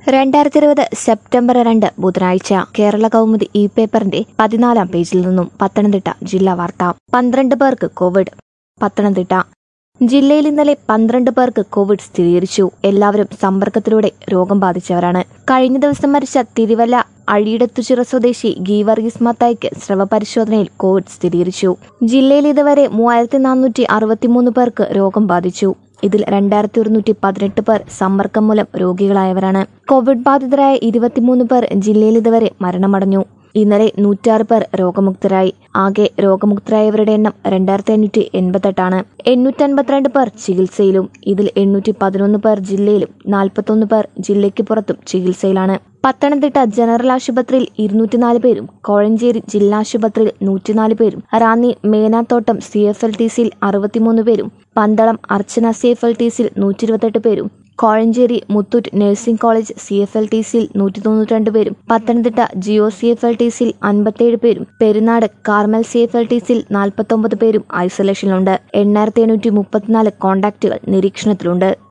രണ്ടായിരത്തി ഇരുപത് സെപ്റ്റംബർ രണ്ട് ബുധനാഴ്ച കേരള കൗമുദി ഇ പേപ്പറിന്റെ പതിനാലാം പേജിൽ നിന്നും പത്തനംതിട്ട ജില്ലാ വാർത്ത പന്ത്രണ്ട് പേർക്ക് കോവിഡ് പത്തനംതിട്ട ജില്ലയിൽ ഇന്നലെ പന്ത്രണ്ട് പേർക്ക് കോവിഡ് സ്ഥിരീകരിച്ചു എല്ലാവരും സമ്പർക്കത്തിലൂടെ രോഗം ബാധിച്ചവരാണ് കഴിഞ്ഞ ദിവസം മരിച്ച തിരുവല്ല അഴിയിടത്തുചിറ സ്വദേശി ഗീവർഗീസ് മത്തായിക്ക് സ്രവപരിശോധനയിൽ കോവിഡ് സ്ഥിരീകരിച്ചു ജില്ലയിൽ ഇതുവരെ മൂവായിരത്തി നാനൂറ്റി അറുപത്തിമൂന്ന് പേർക്ക് രോഗം ബാധിച്ചു ഇതിൽ രണ്ടായിരത്തി ഒരുന്നൂറ്റി പതിനെട്ട് പേർ സമ്പർക്കം മൂലം രോഗികളായവരാണ് കോവിഡ് ബാധിതരായ ഇരുപത്തിമൂന്ന് പേർ ജില്ലയിൽ ഇതുവരെ മരണമടഞ്ഞു ഇന്നലെ നൂറ്റാറ് പേർ രോഗമുക്തരായി ആകെ രോഗമുക്തരായവരുടെ എണ്ണം രണ്ടായിരത്തി അഞ്ഞൂറ്റി എൺപത്തെട്ടാണ് എണ്ണൂറ്റി അൻപത്തിരണ്ട് പേർ ചികിത്സയിലും ഇതിൽ എണ്ണൂറ്റി പതിനൊന്ന് പേർ ജില്ലയിലും നാൽപ്പത്തൊന്ന് പേർ ജില്ലയ്ക്ക് പുറത്തും ചികിത്സയിലാണ് പത്തനംതിട്ട ജനറൽ ആശുപത്രിയിൽ ഇരുന്നൂറ്റിനാല് പേരും കോഴഞ്ചേരി ജില്ലാ ആശുപത്രിയിൽ നൂറ്റിനാല് പേരും Ranni Menathottam C F L T സിയിൽ അറുപത്തിമൂന്ന് പേരും Pandalam Archana C F L T സിയിൽ നൂറ്റി ഇരുപത്തെട്ട് പേരും Kozhencherry Muthoot nursing college C F L T സിയിൽ നൂറ്റി തൊണ്ണൂറ്റിരണ്ട് പേരും Pathanamthitta Geo C F L T സിയിൽ അൻപത്തേഴ് പേരും Perunad Carmel C F L T സിയിൽ നാൽപ്പത്തൊമ്പത് പേരും ഐസൊലേഷനിലുണ്ട് എണ്ണായിരത്തി എണ്ണൂറ്റി മുപ്പത്തിനാല് കോണ്ടാക്റ്റുകൾ നിരീക്ഷണത്തിലുണ്ട്